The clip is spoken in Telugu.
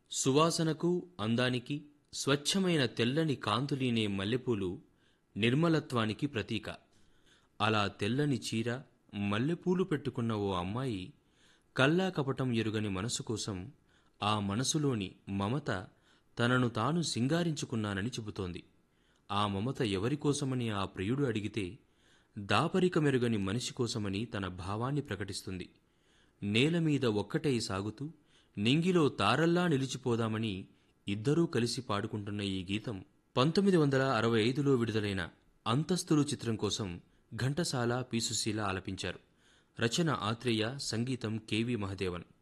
సువాసనకు అందానికి స్వచ్ఛమైన తెల్లని కాంతులీనే మల్లెపూలు నిర్మలత్వానికి ప్రతీక అలా తెల్లని చీర మల్లెపూలు పెట్టుకున్న ఓ అమ్మాయి కల్లా కపటం ఎరుగని మనసు కోసం ఆ మనసులోని మమత తనను తాను సింగారించుకున్నానని చెబుతోంది ఆ మమత ఎవరికోసమని ఆ ప్రియుడు అడిగితే దాపరిక మెరుగని మనిషి కోసమని తన భావాన్ని ప్రకటిస్తుంది నేల మీద ఒక్కటై సాగుతూ నింగిలో తారల్లా నిలిచిపోదామని ఇద్దరూ కలిసి పాడుకుంటున్న ఈ గీతం పంతొమ్మిది వందల అరవై ఐదులో విడుదలైన అంతస్తులు చిత్రం కోసం ఘంటసాల పీసుశీల ఆలపించారు రచన ఆత్రేయ సంగీతం కెవి మహదేవన్